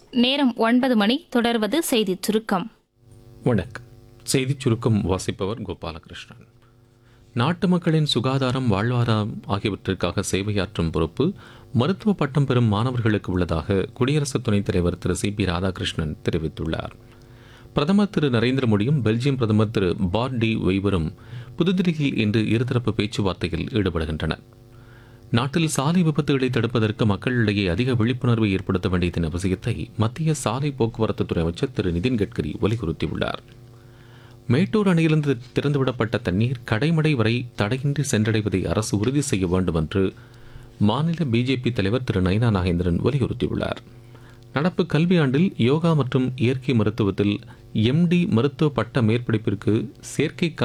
நேரம் ஒன்பது மணி தொடர்வது செய்திச் சுருக்கம் வணக்கம் செய்திச் சுருக்கம் வாசிப்பவர் கோபாலகிருஷ்ணன் நாட்டு மக்களின் சுகாதாரம் வாழ்வாதாரம் ஆகியவற்றிற்காக சேவையாற்றும் பொறுப்பு மருத்துவ பட்டம் பெறும் மாணவர்களுக்கு உள்ளதாக குடியரசு துணைத் தலைவர் திரு சி பி ராதாகிருஷ்ணன் தெரிவித்துள்ளார் பிரதமர் திரு நரேந்திர மோடியும் பெல்ஜியம் பிரதமர் திரு பார் டி வெய்வரும் புதுதில்லியில் இன்று இருதரப்பு பேச்சுவார்த்தையில் ஈடுபடுகின்றனர் நாட்டில் சாலை விபத்துகளை தடுப்பதற்கு மக்களிடையே அதிக விழிப்புணர்வை ஏற்படுத்த வேண்டியதன் அவசியத்தை மத்திய சாலை போக்குவரத்துத்துறை அமைச்சர் திரு நிதின் கட்கரி வலியுறுத்தியுள்ளார் மேட்டூர் அணையிலிருந்து திறந்துவிடப்பட்ட தண்ணீர் கடைமடை வரை தடையின்றி சென்றடைவதை அரசு உறுதி செய்ய வேண்டும் என்று மாநில பிஜேபி தலைவர் திரு நயனா நாகேந்திரன் வலியுறுத்தியுள்ளார் நடப்பு கல்வியாண்டில் யோகா மற்றும் இயற்கை மருத்துவத்தில் எம்டி மருத்துவ பட்ட மேற்படிப்பிற்கு சேர்க்கைக்கான